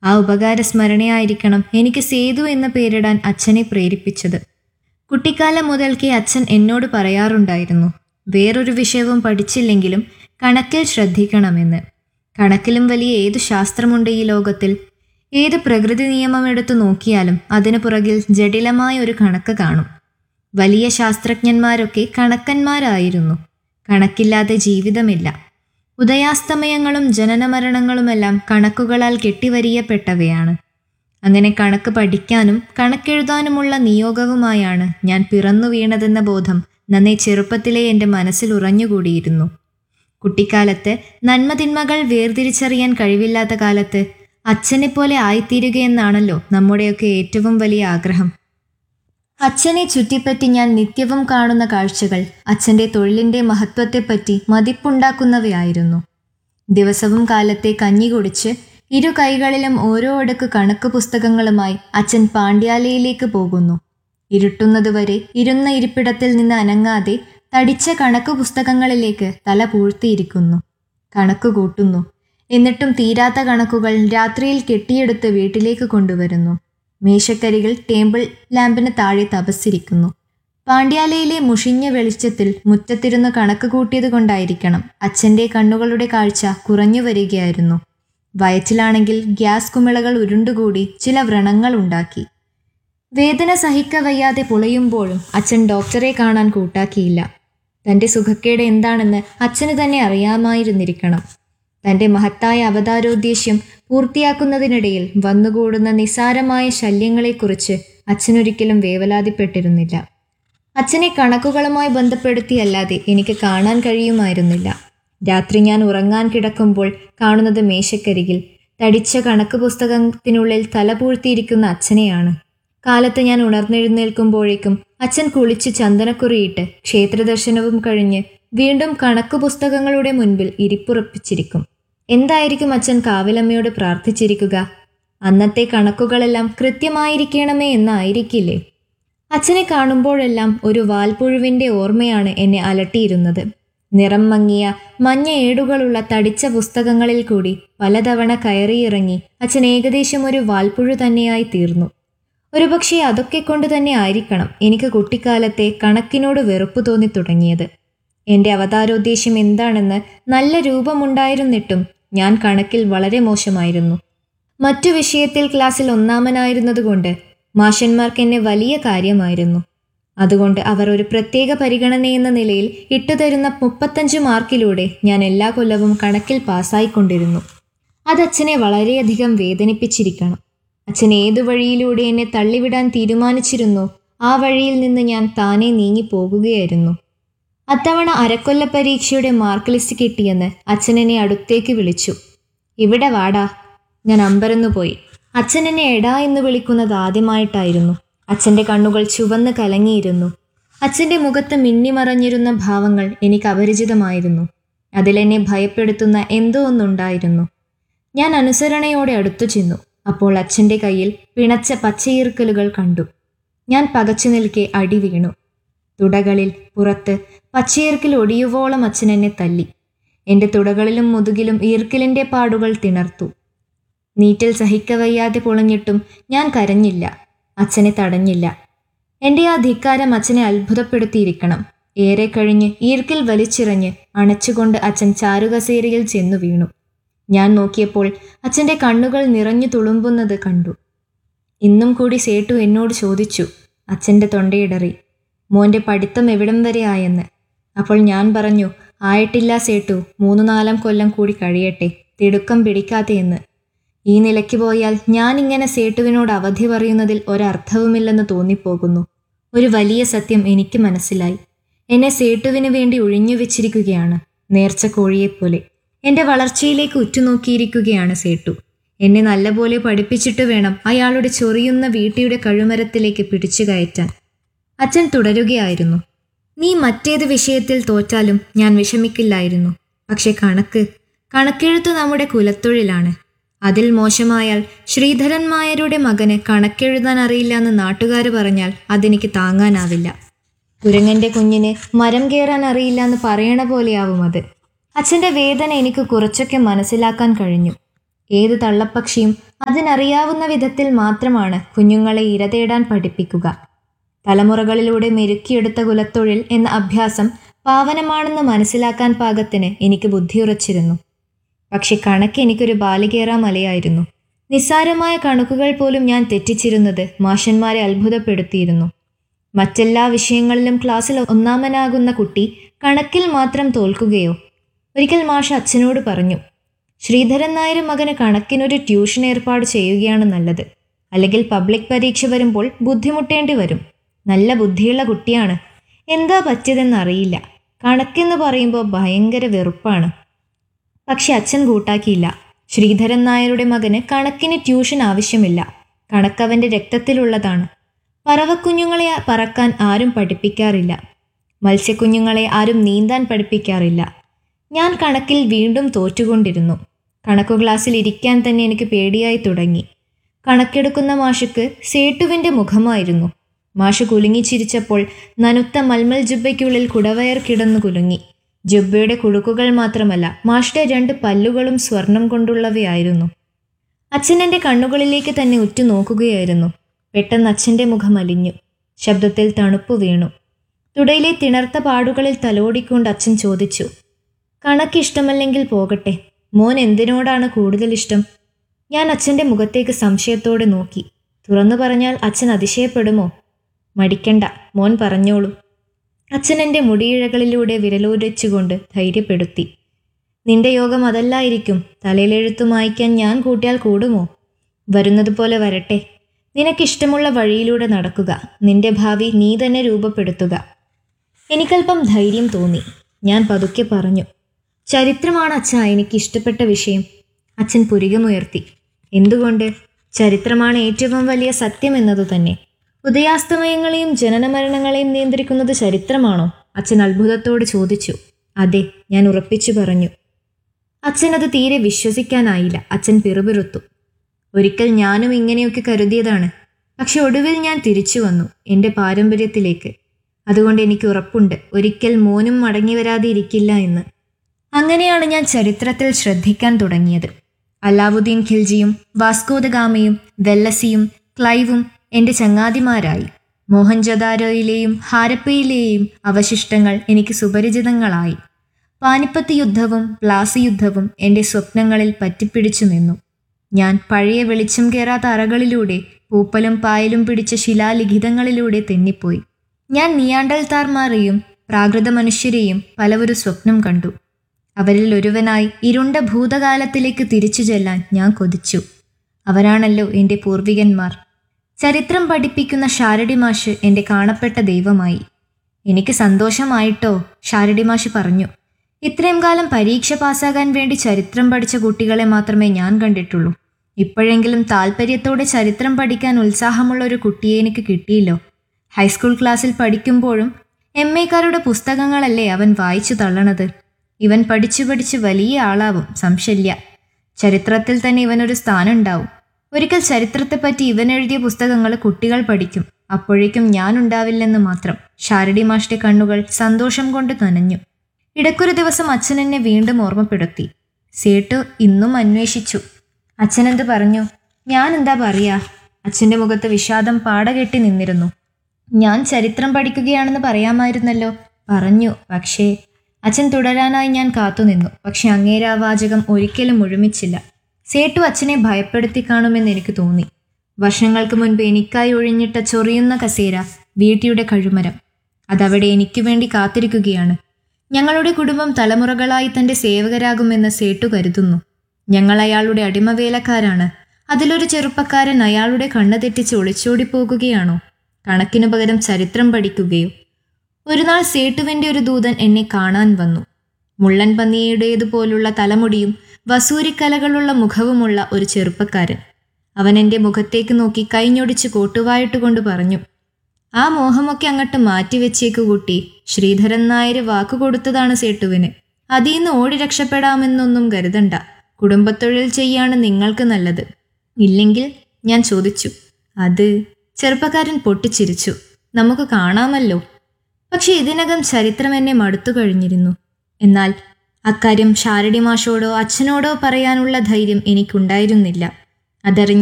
ആ ഉപകാര സ്മരണയായിരിക്കണം എനിക്ക് സേതു എന്ന പേരിടാൻ അച്ഛനെ പ്രേരിപ്പിച്ചത് കുട്ടിക്കാലം മുതൽക്കേ അച്ഛൻ എന്നോട് പറയാറുണ്ടായിരുന്നു വേറൊരു വിഷയവും പഠിച്ചില്ലെങ്കിലും കണക്കിൽ ശ്രദ്ധിക്കണമെന്ന് കണക്കിലും വലിയ ഏതു ശാസ്ത്രമുണ്ട് ഈ ലോകത്തിൽ ഏത് പ്രകൃതി നിയമം എടുത്തു നോക്കിയാലും അതിനു പുറകിൽ ജടിലമായ ഒരു കണക്ക് കാണും വലിയ ശാസ്ത്രജ്ഞന്മാരൊക്കെ കണക്കന്മാരായിരുന്നു കണക്കില്ലാതെ ജീവിതമില്ല ഉദയാസ്തമയങ്ങളും ജനനമരണങ്ങളുമെല്ലാം കണക്കുകളാൽ കെട്ടിവരിയപ്പെട്ടവയാണ് അങ്ങനെ കണക്ക് പഠിക്കാനും കണക്കെഴുതാനുമുള്ള നിയോഗവുമായാണ് ഞാൻ പിറന്നു വീണതെന്ന ബോധം നന്നേ ചെറുപ്പത്തിലേ എൻ്റെ മനസ്സിൽ ഉറഞ്ഞുകൂടിയിരുന്നു കുട്ടിക്കാലത്ത് നന്മതിന്മകൾ വേർതിരിച്ചറിയാൻ കഴിവില്ലാത്ത കാലത്ത് അച്ഛനെപ്പോലെ ആയിത്തീരുകയെന്നാണല്ലോ നമ്മുടെയൊക്കെ ഏറ്റവും വലിയ ആഗ്രഹം അച്ഛനെ ചുറ്റിപ്പറ്റി ഞാൻ നിത്യവും കാണുന്ന കാഴ്ചകൾ അച്ഛൻ്റെ തൊഴിലിൻ്റെ മഹത്വത്തെപ്പറ്റി മതിപ്പുണ്ടാക്കുന്നവയായിരുന്നു ദിവസവും കാലത്തെ കഞ്ഞി കുടിച്ച് ഇരു കൈകളിലും ഓരോ അടുക്ക് കണക്ക് പുസ്തകങ്ങളുമായി അച്ഛൻ പാണ്ഡ്യാലയിലേക്ക് പോകുന്നു ഇരുട്ടുന്നതുവരെ ഇരുന്ന ഇരിപ്പിടത്തിൽ നിന്ന് അനങ്ങാതെ തടിച്ച കണക്ക് പുസ്തകങ്ങളിലേക്ക് തല പൂഴ്ത്തിയിരിക്കുന്നു കണക്ക് കൂട്ടുന്നു എന്നിട്ടും തീരാത്ത കണക്കുകൾ രാത്രിയിൽ കെട്ടിയെടുത്ത് വീട്ടിലേക്ക് കൊണ്ടുവരുന്നു മേശക്കരികൾ ടേബിൾ ലാമ്പിന് താഴെ തപസ്സിരിക്കുന്നു പാണ്ഡ്യാലയിലെ മുഷിഞ്ഞ വെളിച്ചത്തിൽ മുറ്റത്തിരുന്ന് കണക്ക് കൂട്ടിയത് കൊണ്ടായിരിക്കണം അച്ഛൻ്റെ കണ്ണുകളുടെ കാഴ്ച കുറഞ്ഞു വരികയായിരുന്നു വയറ്റിലാണെങ്കിൽ ഗ്യാസ് കുമിളകൾ ഉരുണ്ടുകൂടി ചില വ്രണങ്ങൾ ഉണ്ടാക്കി വേദന സഹിക്കവയ്യാതെ പൊളയുമ്പോഴും അച്ഛൻ ഡോക്ടറെ കാണാൻ കൂട്ടാക്കിയില്ല തൻ്റെ സുഖക്കേട് എന്താണെന്ന് അച്ഛന് തന്നെ അറിയാമായിരുന്നിരിക്കണം തൻ്റെ മഹത്തായ അവതാരോദ്ദേശ്യം പൂർത്തിയാക്കുന്നതിനിടയിൽ വന്നുകൂടുന്ന നിസാരമായ ശല്യങ്ങളെക്കുറിച്ച് അച്ഛനൊരിക്കലും വേവലാതിപ്പെട്ടിരുന്നില്ല അച്ഛനെ കണക്കുകളുമായി ബന്ധപ്പെടുത്തിയല്ലാതെ എനിക്ക് കാണാൻ കഴിയുമായിരുന്നില്ല രാത്രി ഞാൻ ഉറങ്ങാൻ കിടക്കുമ്പോൾ കാണുന്നത് മേശക്കരികിൽ തടിച്ച കണക്ക് പുസ്തകത്തിനുള്ളിൽ തല പൂഴ്ത്തിയിരിക്കുന്ന അച്ഛനെയാണ് കാലത്ത് ഞാൻ ഉണർന്നെഴുന്നേൽക്കുമ്പോഴേക്കും അച്ഛൻ കുളിച്ച് ചന്ദനക്കുറിയിട്ട് ക്ഷേത്രദർശനവും കഴിഞ്ഞ് വീണ്ടും കണക്ക് പുസ്തകങ്ങളുടെ മുൻപിൽ ഇരിപ്പുറപ്പിച്ചിരിക്കും എന്തായിരിക്കും അച്ഛൻ കാവിലമ്മയോട് പ്രാർത്ഥിച്ചിരിക്കുക അന്നത്തെ കണക്കുകളെല്ലാം കൃത്യമായിരിക്കണമേ എന്നായിരിക്കില്ലേ അച്ഛനെ കാണുമ്പോഴെല്ലാം ഒരു വാൽപ്പുഴുവിൻ്റെ ഓർമ്മയാണ് എന്നെ അലട്ടിയിരുന്നത് നിറം മങ്ങിയ മഞ്ഞ ഏടുകളുള്ള തടിച്ച പുസ്തകങ്ങളിൽ കൂടി പലതവണ കയറിയിറങ്ങി അച്ഛൻ ഏകദേശം ഒരു വാൽപ്പുഴു തന്നെയായി തീർന്നു ഒരുപക്ഷെ അതൊക്കെ കൊണ്ട് തന്നെ ആയിരിക്കണം എനിക്ക് കുട്ടിക്കാലത്തെ കണക്കിനോട് വെറുപ്പ് തോന്നി തുടങ്ങിയത് എൻ്റെ അവതാരോദ്ദേശ്യം എന്താണെന്ന് നല്ല രൂപമുണ്ടായിരുന്നിട്ടും ഞാൻ കണക്കിൽ വളരെ മോശമായിരുന്നു മറ്റു വിഷയത്തിൽ ക്ലാസ്സിൽ ഒന്നാമനായിരുന്നതുകൊണ്ട് മാഷന്മാർക്ക് എന്നെ വലിയ കാര്യമായിരുന്നു അതുകൊണ്ട് അവർ ഒരു പ്രത്യേക പരിഗണനയെന്ന നിലയിൽ ഇട്ടുതരുന്ന മുപ്പത്തഞ്ച് മാർക്കിലൂടെ ഞാൻ എല്ലാ കൊല്ലവും കണക്കിൽ പാസ്സായിക്കൊണ്ടിരുന്നു അത് അച്ഛനെ വളരെയധികം വേദനിപ്പിച്ചിരിക്കണം അച്ഛൻ ഏതു വഴിയിലൂടെ എന്നെ തള്ളിവിടാൻ തീരുമാനിച്ചിരുന്നോ ആ വഴിയിൽ നിന്ന് ഞാൻ താനെ നീങ്ങി പോകുകയായിരുന്നു അത്തവണ അരക്കൊല്ല പരീക്ഷയുടെ മാർക്ക് ലിസ്റ്റ് കിട്ടിയെന്ന് അച്ഛൻ എന്നെ അടുത്തേക്ക് വിളിച്ചു ഇവിടെ വാടാ ഞാൻ അമ്പരന്നു പോയി അച്ഛൻ എന്നെ എടാ എന്ന് വിളിക്കുന്നത് ആദ്യമായിട്ടായിരുന്നു അച്ഛൻ്റെ കണ്ണുകൾ ചുവന്ന് കലങ്ങിയിരുന്നു അച്ഛൻ്റെ മുഖത്ത് മിന്നിമറഞ്ഞിരുന്ന ഭാവങ്ങൾ എനിക്ക് അപരിചിതമായിരുന്നു അതിലെന്നെ ഭയപ്പെടുത്തുന്ന എന്തോ ഒന്നുണ്ടായിരുന്നു ഞാൻ അനുസരണയോടെ അടുത്തു ചെന്നു അപ്പോൾ അച്ഛൻ്റെ കയ്യിൽ പിണച്ച പച്ചയീർക്കലുകൾ കണ്ടു ഞാൻ പകച്ചു നിൽക്കെ അടി വീണു തുടകളിൽ പുറത്ത് പച്ചയീർക്കിൽ ഒടിയുവോളം അച്ഛൻ എന്നെ തല്ലി എൻ്റെ തുടകളിലും മുതുകിലും ഈർക്കിലിൻ്റെ പാടുകൾ തിണർത്തു നീറ്റിൽ സഹിക്കവയ്യാതെ പൊളഞ്ഞിട്ടും ഞാൻ കരഞ്ഞില്ല അച്ഛനെ തടഞ്ഞില്ല എൻ്റെ ആ ധിക്കാരം അച്ഛനെ അത്ഭുതപ്പെടുത്തിയിരിക്കണം ഏറെ കഴിഞ്ഞ് ഈർക്കിൽ വലിച്ചിറഞ്ഞ് അണച്ചുകൊണ്ട് അച്ഛൻ ചാരുകസേരയിൽ ചെന്നു വീണു ഞാൻ നോക്കിയപ്പോൾ അച്ഛൻ്റെ കണ്ണുകൾ നിറഞ്ഞു തുളുമ്പുന്നത് കണ്ടു ഇന്നും കൂടി സേട്ടു എന്നോട് ചോദിച്ചു അച്ഛൻ്റെ തൊണ്ടയിടറി മോൻ്റെ പഠിത്തം എവിടം വരെ ആയെന്ന് അപ്പോൾ ഞാൻ പറഞ്ഞു ആയിട്ടില്ല സേട്ടു മൂന്ന് നാലാം കൊല്ലം കൂടി കഴിയട്ടെ തിടുക്കം പിടിക്കാതെ എന്ന് ഈ നിലയ്ക്ക് പോയാൽ ഞാൻ ഇങ്ങനെ സേട്ടുവിനോട് അവധി പറയുന്നതിൽ ഒരർത്ഥവുമില്ലെന്ന് തോന്നിപ്പോകുന്നു ഒരു വലിയ സത്യം എനിക്ക് മനസ്സിലായി എന്നെ സേട്ടുവിന് വേണ്ടി ഒഴിഞ്ഞു വെച്ചിരിക്കുകയാണ് നേർച്ച കോഴിയെപ്പോലെ എൻ്റെ വളർച്ചയിലേക്ക് ഉറ്റുനോക്കിയിരിക്കുകയാണ് സേട്ടു എന്നെ നല്ലപോലെ പഠിപ്പിച്ചിട്ട് വേണം അയാളുടെ ചൊറിയുന്ന വീട്ടിയുടെ കഴുമരത്തിലേക്ക് പിടിച്ചു കയറ്റാൻ അച്ഛൻ തുടരുകയായിരുന്നു നീ മറ്റേത് വിഷയത്തിൽ തോറ്റാലും ഞാൻ വിഷമിക്കില്ലായിരുന്നു പക്ഷെ കണക്ക് കണക്കെഴുത്ത് നമ്മുടെ കുലത്തൊഴിലാണ് അതിൽ മോശമായാൽ ശ്രീധരൻ നായരുടെ മകന് കണക്കെഴുതാൻ അറിയില്ല എന്ന് നാട്ടുകാർ പറഞ്ഞാൽ അതെനിക്ക് താങ്ങാനാവില്ല കുരങ്ങന്റെ കുഞ്ഞിന് മരം കയറാൻ അറിയില്ല എന്ന് പറയണ പോലെയാവും അത് അച്ഛൻ്റെ വേദന എനിക്ക് കുറച്ചൊക്കെ മനസ്സിലാക്കാൻ കഴിഞ്ഞു ഏത് തള്ളപ്പക്ഷിയും അതിനറിയാവുന്ന വിധത്തിൽ മാത്രമാണ് കുഞ്ഞുങ്ങളെ ഇരതേടാൻ പഠിപ്പിക്കുക തലമുറകളിലൂടെ മെരുക്കിയെടുത്ത കുലത്തൊഴിൽ എന്ന അഭ്യാസം പാവനമാണെന്ന് മനസ്സിലാക്കാൻ പാകത്തിന് എനിക്ക് ബുദ്ധിയുറച്ചിരുന്നു പക്ഷെ കണക്ക് എനിക്കൊരു ബാലികേറാ മലയായിരുന്നു നിസ്സാരമായ കണക്കുകൾ പോലും ഞാൻ തെറ്റിച്ചിരുന്നത് മാഷന്മാരെ അത്ഭുതപ്പെടുത്തിയിരുന്നു മറ്റെല്ലാ വിഷയങ്ങളിലും ക്ലാസ്സിൽ ഒന്നാമനാകുന്ന കുട്ടി കണക്കിൽ മാത്രം തോൽക്കുകയോ ഒരിക്കൽ മാഷ് അച്ഛനോട് പറഞ്ഞു ശ്രീധരൻ നായർ മകന് കണക്കിനൊരു ട്യൂഷൻ ഏർപ്പാട് ചെയ്യുകയാണ് നല്ലത് അല്ലെങ്കിൽ പബ്ലിക് പരീക്ഷ വരുമ്പോൾ ബുദ്ധിമുട്ടേണ്ടി വരും നല്ല ബുദ്ധിയുള്ള കുട്ടിയാണ് എന്താ പറ്റിയതെന്നറിയില്ല കണക്കെന്ന് പറയുമ്പോൾ ഭയങ്കര വെറുപ്പാണ് പക്ഷെ അച്ഛൻ കൂട്ടാക്കിയില്ല ശ്രീധരൻ നായരുടെ മകന് കണക്കിന് ട്യൂഷൻ ആവശ്യമില്ല കണക്കവൻ്റെ രക്തത്തിലുള്ളതാണ് പറവക്കുഞ്ഞുങ്ങളെ പറക്കാൻ ആരും പഠിപ്പിക്കാറില്ല മത്സ്യക്കുഞ്ഞുങ്ങളെ ആരും നീന്താൻ പഠിപ്പിക്കാറില്ല ഞാൻ കണക്കിൽ വീണ്ടും തോറ്റുകൊണ്ടിരുന്നു കണക്കു ക്ലാസ്സിൽ ഇരിക്കാൻ തന്നെ എനിക്ക് പേടിയായി തുടങ്ങി കണക്കെടുക്കുന്ന മാഷുക്ക് സേട്ടുവിൻ്റെ മുഖമായിരുന്നു മാഷ് കുലുങ്ങി ചിരിച്ചപ്പോൾ നനുത്ത മൽമൽ ജുബയ്ക്കുള്ളിൽ കുടവയർ കിടന്നു കുലുങ്ങി ജുബയുടെ കുടുക്കുകൾ മാത്രമല്ല മാഷിന്റെ രണ്ട് പല്ലുകളും സ്വർണം കൊണ്ടുള്ളവയായിരുന്നു അച്ഛൻ എൻ്റെ കണ്ണുകളിലേക്ക് തന്നെ ഉറ്റു നോക്കുകയായിരുന്നു പെട്ടെന്ന് അച്ഛൻ്റെ മുഖം അലിഞ്ഞു ശബ്ദത്തിൽ തണുപ്പ് വീണു തുടയിലെ തിണർത്ത പാടുകളിൽ തലോടിക്കൊണ്ട് അച്ഛൻ ചോദിച്ചു കണക്ക് ഇഷ്ടമല്ലെങ്കിൽ പോകട്ടെ മോൻ എന്തിനോടാണ് കൂടുതൽ ഇഷ്ടം ഞാൻ അച്ഛൻ്റെ മുഖത്തേക്ക് സംശയത്തോടെ നോക്കി തുറന്നു പറഞ്ഞാൽ അച്ഛൻ അതിശയപ്പെടുമോ മടിക്കണ്ട മോൻ പറഞ്ഞോളൂ അച്ഛൻ എൻ്റെ മുടിയിഴകളിലൂടെ വിരലോരച്ചുകൊണ്ട് ധൈര്യപ്പെടുത്തി നിന്റെ യോഗം അതല്ലായിരിക്കും തലയിലെഴുത്തു മായ്ക്കാൻ ഞാൻ കൂട്ടിയാൽ കൂടുമോ വരുന്നത് പോലെ വരട്ടെ നിനക്കിഷ്ടമുള്ള വഴിയിലൂടെ നടക്കുക നിന്റെ ഭാവി നീ തന്നെ രൂപപ്പെടുത്തുക എനിക്കല്പം ധൈര്യം തോന്നി ഞാൻ പതുക്കെ പറഞ്ഞു ചരിത്രമാണ് അച്ഛ എനിക്ക് ഇഷ്ടപ്പെട്ട വിഷയം അച്ഛൻ പുരികമുയർത്തി എന്തുകൊണ്ട് ചരിത്രമാണ് ഏറ്റവും വലിയ സത്യം എന്നതു തന്നെ ഉദയാസ്തമയങ്ങളെയും ജനനമരണങ്ങളെയും നിയന്ത്രിക്കുന്നത് ചരിത്രമാണോ അച്ഛൻ അത്ഭുതത്തോട് ചോദിച്ചു അതെ ഞാൻ ഉറപ്പിച്ചു പറഞ്ഞു അച്ഛൻ അത് തീരെ വിശ്വസിക്കാനായില്ല അച്ഛൻ പിറുപിറുത്തു ഒരിക്കൽ ഞാനും ഇങ്ങനെയൊക്കെ കരുതിയതാണ് പക്ഷെ ഒടുവിൽ ഞാൻ തിരിച്ചു വന്നു എൻ്റെ പാരമ്പര്യത്തിലേക്ക് അതുകൊണ്ട് എനിക്ക് ഉറപ്പുണ്ട് ഒരിക്കൽ മോനും മടങ്ങി വരാതെ ഇരിക്കില്ല എന്ന് അങ്ങനെയാണ് ഞാൻ ചരിത്രത്തിൽ ശ്രദ്ധിക്കാൻ തുടങ്ങിയത് അലാവുദ്ദീൻ ഖിൽജിയും വാസ്കോദഗാമയും വെല്ലസിയും ക്ലൈവും എൻ്റെ ചങ്ങാതിമാരായി മോഹൻജദാരോയിലെയും ഹാരപ്പയിലെയും അവശിഷ്ടങ്ങൾ എനിക്ക് സുപരിചിതങ്ങളായി പാനിപ്പത്ത് യുദ്ധവും പ്ലാസി യുദ്ധവും എൻ്റെ സ്വപ്നങ്ങളിൽ പറ്റിപ്പിടിച്ചു നിന്നു ഞാൻ പഴയ വെളിച്ചം കയറാത്ത അറകളിലൂടെ പൂപ്പലും പായലും പിടിച്ച ശിലാലിഖിതങ്ങളിലൂടെ തെന്നിപ്പോയി ഞാൻ നിയാണ്ടൽത്താർമാരെയും പ്രാകൃത മനുഷ്യരെയും പലവരു സ്വപ്നം കണ്ടു അവരിൽ ഒരുവനായി ഇരുണ്ട ഭൂതകാലത്തിലേക്ക് തിരിച്ചു ചെല്ലാൻ ഞാൻ കൊതിച്ചു അവരാണല്ലോ എൻ്റെ പൂർവികന്മാർ ചരിത്രം പഠിപ്പിക്കുന്ന ഷാരടി മാഷ് എൻ്റെ കാണപ്പെട്ട ദൈവമായി എനിക്ക് സന്തോഷമായിട്ടോ ഷാരടി മാഷ് പറഞ്ഞു ഇത്രയും കാലം പരീക്ഷ പാസ്സാകാൻ വേണ്ടി ചരിത്രം പഠിച്ച കുട്ടികളെ മാത്രമേ ഞാൻ കണ്ടിട്ടുള്ളൂ ഇപ്പോഴെങ്കിലും താല്പര്യത്തോടെ ചരിത്രം പഠിക്കാൻ ഉത്സാഹമുള്ള ഒരു കുട്ടിയെ എനിക്ക് കിട്ടിയില്ലോ ഹൈസ്കൂൾ ക്ലാസ്സിൽ പഠിക്കുമ്പോഴും എം എക്കാരുടെ പുസ്തകങ്ങളല്ലേ അവൻ വായിച്ചു തള്ളണത് ഇവൻ പഠിച്ചു പഠിച്ച് വലിയ ആളാവും സംശയില്ല ചരിത്രത്തിൽ തന്നെ ഇവനൊരു സ്ഥാനം ഉണ്ടാവും ഒരിക്കൽ ചരിത്രത്തെപ്പറ്റി ഇവൻ എഴുതിയ പുസ്തകങ്ങൾ കുട്ടികൾ പഠിക്കും അപ്പോഴേക്കും ഞാൻ ഉണ്ടാവില്ലെന്ന് മാത്രം ഷാരടി മാഷ്ടെ കണ്ണുകൾ സന്തോഷം കൊണ്ട് നനഞ്ഞു ഇടയ്ക്കൊരു ദിവസം അച്ഛൻ എന്നെ വീണ്ടും ഓർമ്മപ്പെടുത്തി സേട്ടു ഇന്നും അന്വേഷിച്ചു അച്ഛനെന്ത് പറഞ്ഞു ഞാൻ എന്താ പറയാ അച്ഛൻ്റെ മുഖത്ത് വിഷാദം പാടകെട്ടി നിന്നിരുന്നു ഞാൻ ചരിത്രം പഠിക്കുകയാണെന്ന് പറയാമായിരുന്നല്ലോ പറഞ്ഞു പക്ഷേ അച്ഛൻ തുടരാനായി ഞാൻ കാത്തുനിന്നു പക്ഷെ അങ്ങേരാ വാചകം ഒരിക്കലും മുഴുമിച്ചില്ല സേട്ടു അച്ഛനെ ഭയപ്പെടുത്തി കാണുമെന്ന് എനിക്ക് തോന്നി വർഷങ്ങൾക്ക് മുൻപ് എനിക്കായി ഒഴിഞ്ഞിട്ട ചൊറിയുന്ന കസേര വീട്ടിയുടെ കഴുമരം അതവിടെ എനിക്ക് വേണ്ടി കാത്തിരിക്കുകയാണ് ഞങ്ങളുടെ കുടുംബം തലമുറകളായി തന്റെ സേവകരാകുമെന്ന് സേട്ടു കരുതുന്നു ഞങ്ങൾ അയാളുടെ അടിമവേലക്കാരാണ് അതിലൊരു ചെറുപ്പക്കാരൻ അയാളുടെ കണ്ണ് തെറ്റിച്ച് ഒളിച്ചോടി പോകുകയാണോ കണക്കിനു പകരം ചരിത്രം പഠിക്കുകയോ ഒരു നാൾ സേട്ടുവിന്റെ ഒരു ദൂതൻ എന്നെ കാണാൻ വന്നു മുള്ളൻ പന്നിയുടേതുപോലുള്ള തലമുടിയും വസൂരിക്കലകളുള്ള മുഖവുമുള്ള ഒരു ചെറുപ്പക്കാരൻ അവൻ എൻ്റെ മുഖത്തേക്ക് നോക്കി കൈഞ്ഞൊടിച്ച് കോട്ടുവായിട്ടുകൊണ്ട് പറഞ്ഞു ആ മോഹമൊക്കെ അങ്ങോട്ട് മാറ്റിവെച്ചേക്കു കൂട്ടി ശ്രീധരൻ നായർ വാക്കു കൊടുത്തതാണ് സേട്ടുവിന് അതീന്ന് ഓടി രക്ഷപ്പെടാമെന്നൊന്നും കരുതണ്ട കുടുംബത്തൊഴിൽ ചെയ്യാണ് നിങ്ങൾക്ക് നല്ലത് ഇല്ലെങ്കിൽ ഞാൻ ചോദിച്ചു അത് ചെറുപ്പക്കാരൻ പൊട്ടിച്ചിരിച്ചു നമുക്ക് കാണാമല്ലോ പക്ഷെ ഇതിനകം ചരിത്രം എന്നെ മടുത്തു കഴിഞ്ഞിരുന്നു എന്നാൽ അക്കാര്യം ഷാരടി മാഷോടോ അച്ഛനോടോ പറയാനുള്ള ധൈര്യം എനിക്കുണ്ടായിരുന്നില്ല അതറിഞ്ഞ